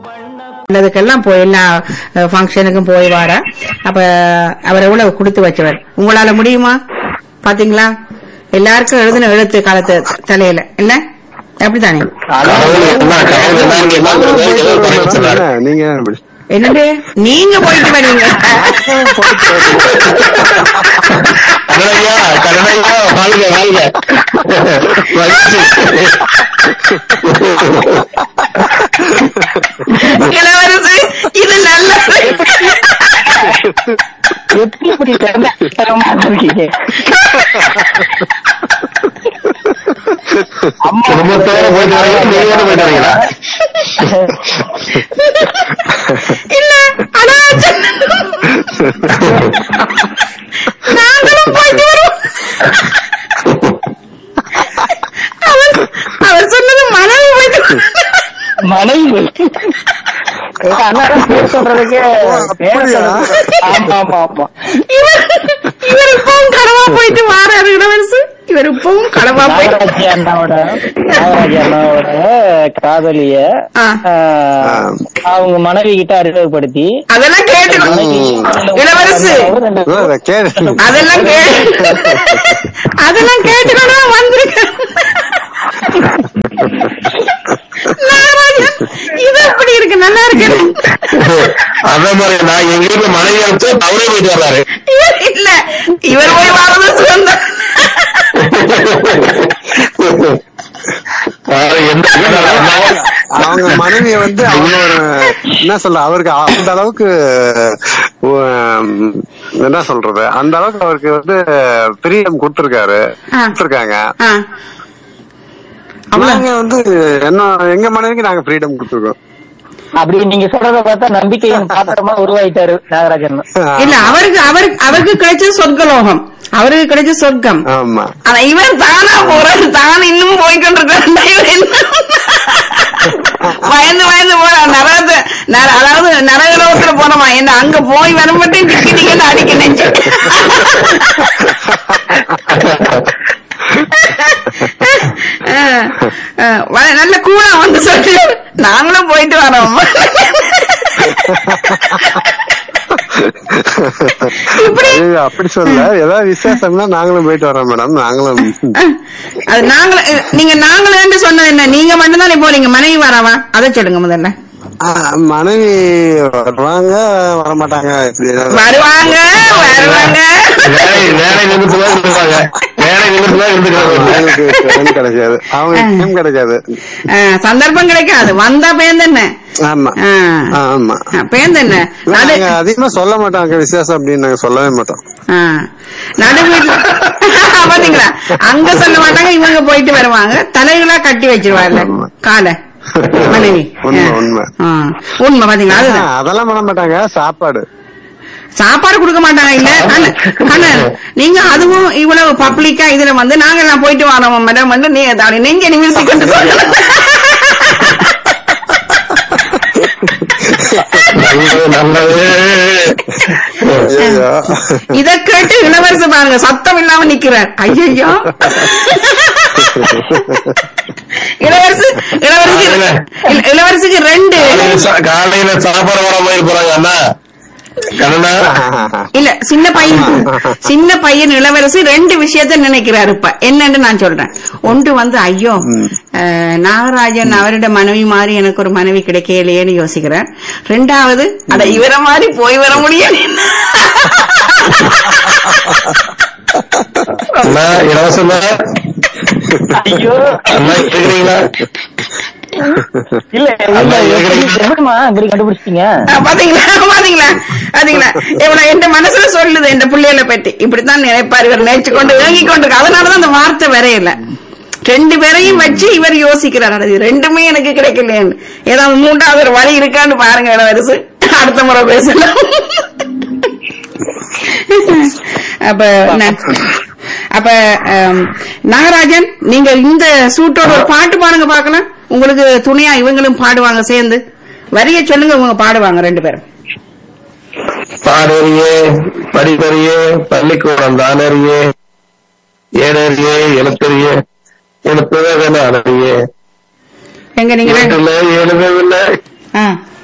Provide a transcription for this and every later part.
உள்ளதுக்கெல்லாம் போய் எல்லா ஃபங்க்ஷனுக்கும் போய் வாரா அப்ப அவர் எவ்வளவு கொடுத்து வச்சவர் உங்களால முடியுமா பாத்தீங்களா எல்லாருக்கும் எழுதின எழுத்து காலத்து தலையில இல்ல அப்படித்தானே கடவுள் என்ன கடவுள் என்ன என்ன ஏதோ படைச்சு சொல்றாரு. நீங்க எப்படி? என்னது நீங்க போயிட்டு வரீங்க கருணையா கருணையா வாழ்க வாழ்க மகிழ்ச்சி. இளவரசி இது நல்ல எப்படி இப்படி தரமா இருக்கீங்க அம்மா குடும்பத்தோட போயிட்டு வரீங்களா நீங்களோட போயிட்டு வரீங்களா இல்ல ஆனா நாங்களும் போயிட்டு வருவோம் அவர் அவர் சொன்னது மனைவி போயிட்டு வரும். மனைவி எங்க அண்ணன் பேர் சொல்றதுக்கு பேர் அப்படியா? சொல்றதுக்கு- ஆமா ஆமா ஆமா இவர் இவர் இப்பவும் களவா போயிட்டு வாராரு இளவரசு இவர் இப்பவும் களவா போயிட்டு நாகராஜி அண்ணாவோட நாகராஜி அண்ணாவோட காதலிய ஆ. ஆஹ், அவங்க மனைவி கிட்ட அறிமுகப்படுத்தி அதெல்லாம் கேட்டுக்கணும் மனைவி இளவரசு ஓ, இதை கேளு. அதெல்லாம் கே அதெல்லாம் கேட்டுக்கணும் வந்திருக்கேன் நாகராஜன் இது எப்படி இருக்கு நல்லா இருக்கு அதே மாதிரி நான் எங்க வீட்டுல மனைவி அனுப்பிச்சு அவரே போயிட்டு வர்றாரு இவர் இல்ல இவர் போய் வாழ்றது சுதந்திரம் வேற எந்த அவங்க மனைவிய வந்து அவங்க ஒரு என்ன சொல்ல அவருக்கு அந்த அளவுக்கு உம், என்ன சொல்றது அந்த அளவுக்கு அவருக்கு வந்து பிரியம் கொடுத்திருக்காரு ஆ. கொடுத்திருக்காங்க ஆ. அவ்வளவு நாங்க வந்து என்ன எங்க மனைவிக்கு நாங்க ஃப்ரீடம் கொடுத்துருக்கோம் அப்படி நீங்க சொல்றத பார்த்தா நம்பிக்கையின் பாத்திரமா உருவாயிட்டாரு நாகராஜன் இல்ல அவருக்கு அவருக்கு அவருக்கு கிடைச்சது சொர்க்கலோகம் அவருக்கு கிடைச்ச சொர்க்கம் ஆமா ஆனா இவர் தானா போறாரு தான் இன்னும் போய்கொண்டிருக்காரு இவர் என்ன பயந்து பயந்து போறா நரகத்தை நர- அதாவது நரகலோகத்துல போனோமா என்ன அங்க போய் வர மட்டும் டிக்கி டிக்கெட் அடிக்க நெஞ்சு அஹ், அஹ், வ- நல்ல கூலா வந்து சொல்லு நாங்களும் போயிட்டு வரோம் இப்படி ஐயோ, அப்படி சொல்ல ஏதாவது விசேஷம்னா நாங்களும் போயிட்டு வரோம் மேடம் நாங்களும் அது நாங்கள நீங்க நாங்களே சொன்னது என்ன நீங்க மட்டும்தானே போறீங்க மனைவி வராவா அதை சொல்லுங்க முதல்ல ஆ, மனைவி வருவாங்க வரமாட்டாங்க இப்படி ஏதாவது- வருவாங்க வருவாங்க வேலை வேலை நிமித்து தான் இருப்பாங்க வேலை நிமித்து தான் இருந்துக்கிறாங்க அவங்களுக்கு time கிடைக்காது அவங்களுக்கு டைம் கிடைக்காது அஹ், சந்தர்ப்பம் கிடைக்காது வந்தா பேந்தென்ன ஆமா அஹ், ஆ, ஆமா அஹ், பேந்தென்ன இல்ல, நடு நாங்க அதிகமா சொல்ல மாட்டோம் விசேஷம் அப்படின்னு நாங்க சொல்லவே மாட்டோம் அஹ், நடு வீட்டுல பாத்தீங்களா அங்க சொல்ல மாட்டாங்க இவங்க போயிட்டு வருவாங்க தலைகளா கட்டி வச்சிருவாங்க காலை மனைவி உண்மை, அஹ். உண்மை. அஹ், உண்மை பாத்தீங்களா ஆ, அதுதான் அதெல்லாம் பண்ண மாட்டாங்க சாப்பாடு சாப்பாடு கொடுக்க மாட்டாங்க இல்ல அண்ணன், அண்ணன் நீங்க அதுவும் இவ்வளவு பப்ளிக்கா இதுல வந்து நாங்க எல்லாம் போயிட்டு வரோம் மேடம் வந்து நீ அப்படி நெஞ்ச நிமிர்த்தி கொண்டு சொல்லணும். நல்லது நல்லது ஐயையோ. இத கேட்டு இளவரசு பாருங்க சத்தம் இல்லாம நிக்கிறார் ஐயோ இளவரசு இளவரசி இல்ல, இளவரசிக்கு ரெண்டு காலையில சா- காலையில சாப்பாடு வர மாதிரி போறாங்க அண்ணா கண்ணா இல்ல சின்ன பையன் சின்ன பையன் இளவரசி ரெண்டு விஷயத்த நினைக்கிறாரு இப்ப என்னன்னு நான் சொல்றேன் ஒன்று வந்து ஐயோ அஹ், நாகராஜன் அவரோட மனைவி மாதிரி எனக்கு ஒரு மனைவி கிடைக்கலையேன்னு யோசிக்கிறேன் ரெண்டாவது அட இவர மாதிரி போய் வர முடியல அண்ணா இலவசம் ஐயோ அண்ணா இருக்கிறீங்களா இல்ல இல்ல எப்படிமா இப்படி கண்டுபிடிச்சிட்டீங்க அஹ், பாத்தீங்களா பாத்தீங்களா பாத்தீங்களா இவனை என் மனசுல சொல்லுது இந்த பிள்ளைகளை பற்றி இப்படித்தான் நினைப்பாரு இவர் நினைச்சு கொண்டு ஏங்கி கொண்டு அதனாலதான் அந்த வார்த்தை வரையல ரெண்டு பேரையும் வச்சு இவர் யோசிக்கிறார் அட, இது ரெண்டுமே எனக்கு கிடைக்கலையேன்னு ஏதாவது மூன்றாவது ஒரு வழி இருக்கான்னு பாருங்க இளவரசு அடுத்த முறை பேசலாம் அப்ப ந- அப்ப ஆம், நாகராஜன் நீங்க இந்த சூட்டோட ஒரு பாட்டு பாடுங்க பார்க்கலாம் உங்களுக்கு துணையா இவங்களும் பாடுவாங்க சேர்ந்து வரிய சொல்லுங்க இவங்க பாடுவாங்க ரெண்டு பேரும் பாடறியே படிப்பறியே பள்ளிக்கூடம் தானறியே ஏனறியே எழுத்தறியே எழுத்துவே அனறியே எங்க நீங்க ரெண்டு- வீட்டுல எழுதவில்லை ஆ,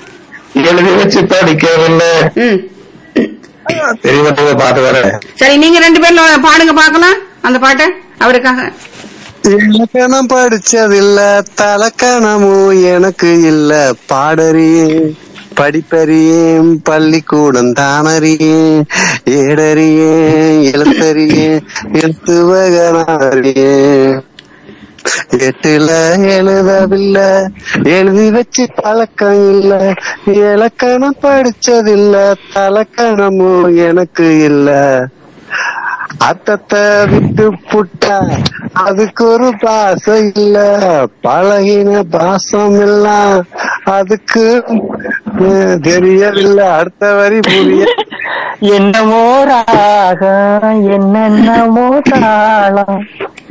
படிச்சு படிக்கவில்லை ம் தெரிய மாட்டேங்குது பாட்டு வேற சரி நீங்க ரெண்டு பேர்ல பாடுங்க பார்க்கலாம் அந்த பாட்டை அவருக்காக இலக்கணம் படிச்சதில்ல தலக்கணமும் எனக்கு இல்ல பாடறியேன் படிப்பறியேன் பள்ளிக்கூடம் தானறியேன் ஏடறியேன் எழுத்தறியேன் எழுத்து வகனாறியேன் எட்டுல எழுதவில்லை எழுதி வச்சு பழக்கம் இல்ல இலக்கணம் படிச்சதில்ல தலக்கணமும் எனக்கு இல்ல அத்தத்தை விட்டு புட்டா அதுக்கு ஒரு பாசம் இல்ல பழகின பாசம் இல்ல அதுக்கு அஹ், தெரியவில்லை அடுத்த வரி புரிய என்னமோ ராகம் என்னென்னமோ தாளம்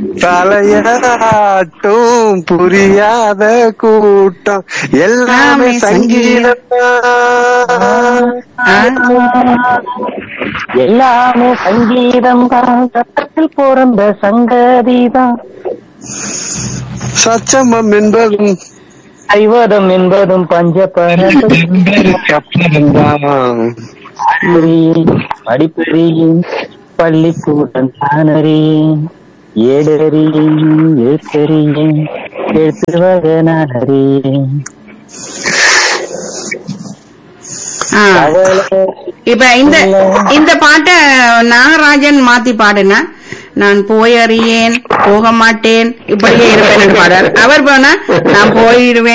தலையாட்டும் புரியாத கூட்டம் எல்லாமே சங்கீதம் எல்லாமே சங்கீதம் தான் சத்தத்தில் பிறந்த சங்கதிதான் சச்சமம் என்பதும் ஐவதம் என்பதும் பஞ்சபரம் கப்பலம்தான். படிப்பறியும் பள்ளிக்கூடம் தானறியேன் ஏடறியேன் எழுத்தறியேன் எழுத்து வகை நான் அறியேன் ஆ. அவளே இப்ப இந்த இந்த பாட்டை நாகராஜன் மாத்தி பாடுனா நான் போய் அறியேன் போக மாட்டேன் இப்படியே இருப்பேன் பாடுறார் அவர் போனா நான் போயிடுவேன்